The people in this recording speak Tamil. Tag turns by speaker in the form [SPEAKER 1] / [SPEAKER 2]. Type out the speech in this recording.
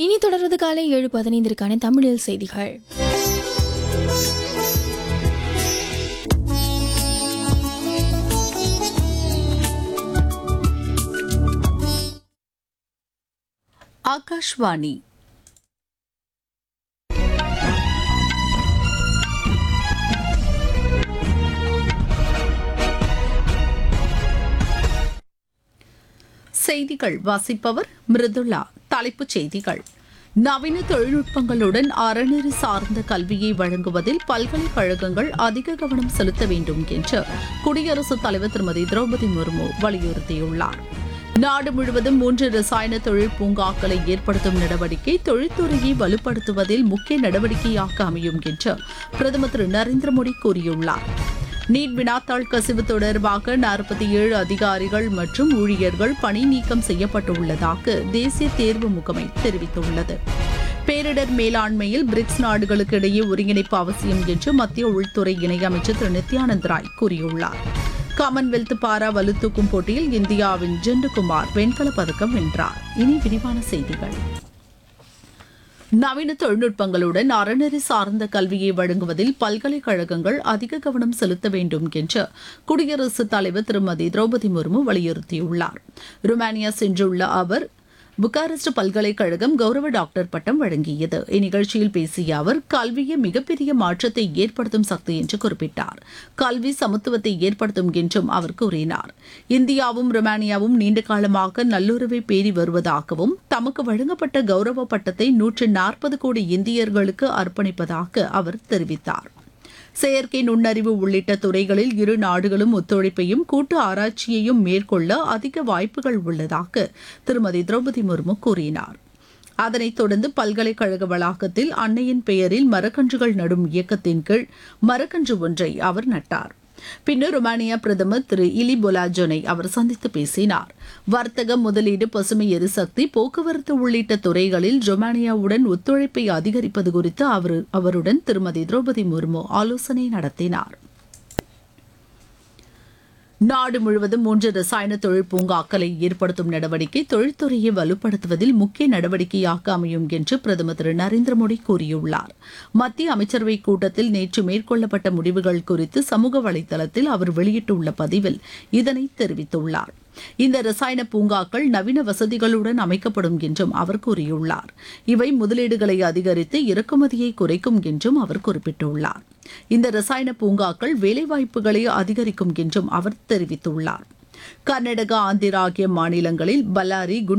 [SPEAKER 1] இனி தொடர்வது காலை ஏழு பதினைந்திற்கான தமிழில் செய்திகள்
[SPEAKER 2] ಆಕಾಶವಾಣಿ செய்திகள் வாசிப்பவர் மிருதுளா தலைப்புச் செய்திகள் நவீன தொழில்நுட்பங்களுடன் அறநெறி சார்ந்த கல்வியை வழங்குவதில் பல்கலைக்கழகங்கள் அதிக கவனம் செலுத்த வேண்டும் என்று குடியரசுத் தலைவர் திருமதி திரௌபதி முர்மு வலியுறுத்தியுள்ளார் நாடு முழுவதும் மூன்று ரசாயன தொழில் பூங்காக்களை ஏற்படுத்தும் நடவடிக்கை தொழில்துறையை வலுப்படுத்துவதில் முக்கிய நடவடிக்கையாக அமையும் என்று பிரதமர் திரு நரேந்திர மோடி கூறியுள்ளார் நீட் வினாத்தாள் கசிவு தொடர்பாக நாற்பத்தி ஏழு அதிகாரிகள் மற்றும் ஊழியர்கள் பணி நீக்கம் செய்யப்பட்டுள்ளதாக தேசிய தேர்வு முகமை தெரிவித்துள்ளது பேரிடர் மேலாண்மையில் பிரிக்ஸ் நாடுகளுக்கு இடையே ஒருங்கிணைப்பு அவசியம் என்று மத்திய உள்துறை இணையமைச்சர் திரு நித்யானந்த் ராய் கூறியுள்ளார் காமன்வெல்த் பாரா வலுத்தூக்கும் போட்டியில் இந்தியாவின் ஜெண்டுகுமார் வெண்கலப் பதக்கம் வென்றார் இனி விரிவான செய்திகள் நவீன தொழில்நுட்பங்களுடன் அறநெறி சார்ந்த கல்வியை வழங்குவதில் பல்கலைக்கழகங்கள் அதிக கவனம் செலுத்த வேண்டும் என்று குடியரசுத் தலைவர் திருமதி திரௌபதி முர்மு வலியுறுத்தியுள்ளார் ருமானியா சென்றுள்ள அவர் புக்காரெஸ்ட் பல்கலைக்கழகம் கௌரவ டாக்டர் பட்டம் வழங்கியது இந்நிகழ்ச்சியில் பேசிய அவர் கல்வியே மிகப்பெரிய மாற்றத்தை ஏற்படுத்தும் சக்தி என்று குறிப்பிட்டார் கல்வி சமத்துவத்தை ஏற்படுத்தும் என்றும் அவர் கூறினார் இந்தியாவும் ருமானியாவும் நீண்ட காலமாக நல்லுறவை பேணி வருவதாகவும் தமக்கு வழங்கப்பட்ட கௌரவ பட்டத்தை நூற்று நாற்பது கோடி இந்தியர்களுக்கு அர்ப்பணிப்பதாக அவர் தெரிவித்தார் செயற்கை நுண்ணறிவு உள்ளிட்ட துறைகளில் இரு நாடுகளும் ஒத்துழைப்பையும் கூட்டு ஆராய்ச்சியையும் மேற்கொள்ள அதிக வாய்ப்புகள் உள்ளதாக திருமதி திரௌபதி முர்மு கூறினார் அதனைத் தொடர்ந்து பல்கலைக்கழக வளாகத்தில் அன்னையின் பெயரில் மரக்கன்றுகள் நடும் இயக்கத்தின் கீழ் மரக்கன்று ஒன்றை அவர் நட்டார் பின்னர் ருமானியா பிரதமர் திரு இலி பொலாஜோனை அவர் சந்தித்து பேசினார் வர்த்தகம் முதலீடு பசுமை எரிசக்தி போக்குவரத்து உள்ளிட்ட துறைகளில் ரொமானியாவுடன் ஒத்துழைப்பை அதிகரிப்பது குறித்து அவர் அவருடன் திருமதி திரௌபதி முர்மு ஆலோசனை நடத்தினார் நாடு முழுவதும் மூன்று ரசாயன தொழில் பூங்காக்களை ஏற்படுத்தும் நடவடிக்கை தொழில்துறையை வலுப்படுத்துவதில் முக்கிய நடவடிக்கையாக அமையும் என்று பிரதமர் திரு நரேந்திர மோடி கூறியுள்ளார் மத்திய அமைச்சரவைக் கூட்டத்தில் நேற்று மேற்கொள்ளப்பட்ட முடிவுகள் குறித்து சமூக வலைதளத்தில் அவர் வெளியிட்டுள்ள பதிவில் இதனை தெரிவித்துள்ளார் இந்த ரசாயன பூங்காக்கள் நவீன வசதிகளுடன் அமைக்கப்படும் என்றும் அவர் கூறியுள்ளார் இவை முதலீடுகளை அதிகரித்து இறக்குமதியை குறைக்கும் என்றும் அவர் குறிப்பிட்டுள்ளார் இந்த ரசாயன பூங்காக்கள் வேலைவாய்ப்புகளை அதிகரிக்கும் என்றும் அவர் தெரிவித்துள்ளார் கர்நாடகா ஆந்திரா ஆகிய மாநிலங்களில் பல்லாரி குண்டு